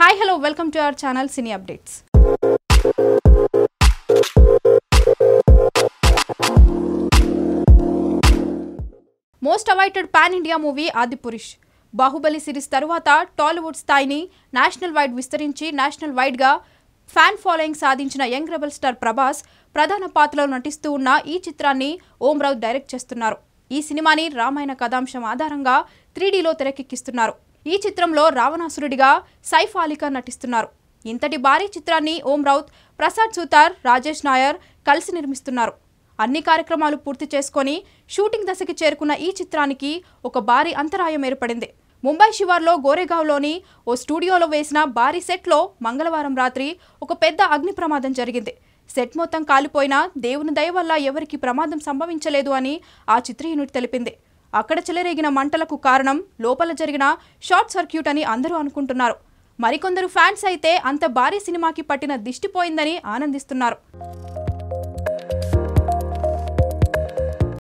hi hello welcome to our channel cine updates most awaited pan India movie Adipurush Baahubali series తరువాత Tollywood స్థాయిని national wide విస్తరించి national వైడ్గా fan following సాధించిన young rebel star Prabhas ప్రధాన పాత్రలో నటిస్తూ ఉన్న ఈ చిత్రాన్ని ఓం రావు డైరెక్ట్ చేస్తున్నారు ఈ సినిమాని రామాయణ కథాంశం ఆధారంగా త్రీడీలో తెరకెక్కిస్తున్నారు ఈ చిత్రంలో రావణాసురుడిగా సైఫ్ అలీఖాన్ నటిస్తున్నారు ఇంతటి భారీ చిత్రాన్ని ఓం రౌత్ ప్రసాద్ సూతార్ రాజేష్ నాయర్ కలిసి నిర్మిస్తున్నారు అన్ని కార్యక్రమాలు పూర్తి చేసుకొని షూటింగ్ దశకి చేరుకున్న ఈ చిత్రానికి ఒక భారీ అంతరాయం ఏర్పడింది ముంబై శివార్లో గోరేగావ్లోని ఓ స్టూడియోలో వేసిన భారీ సెట్లో మంగళవారం రాత్రి ఒక పెద్ద అగ్ని ప్రమాదం జరిగింది సెట్ మొత్తం కాలిపోయినా దేవుని దయ వల్ల ఎవరికి ప్రమాదం సంభవించలేదు అని ఆ చిత్ర యూనిట్ తెలిపింది అక్కడ చెలరేగిన మంటలకు కారణం లోపల జరిగిన షార్ట్ సర్క్యూట్ అని అందరూ అనుకుంటున్నారు మరికొందరు ఫ్యాన్స్ అయితే అంత భారీ సినిమాకి పట్టిన దిష్టిపోయిందని ఆనందిస్తున్నారు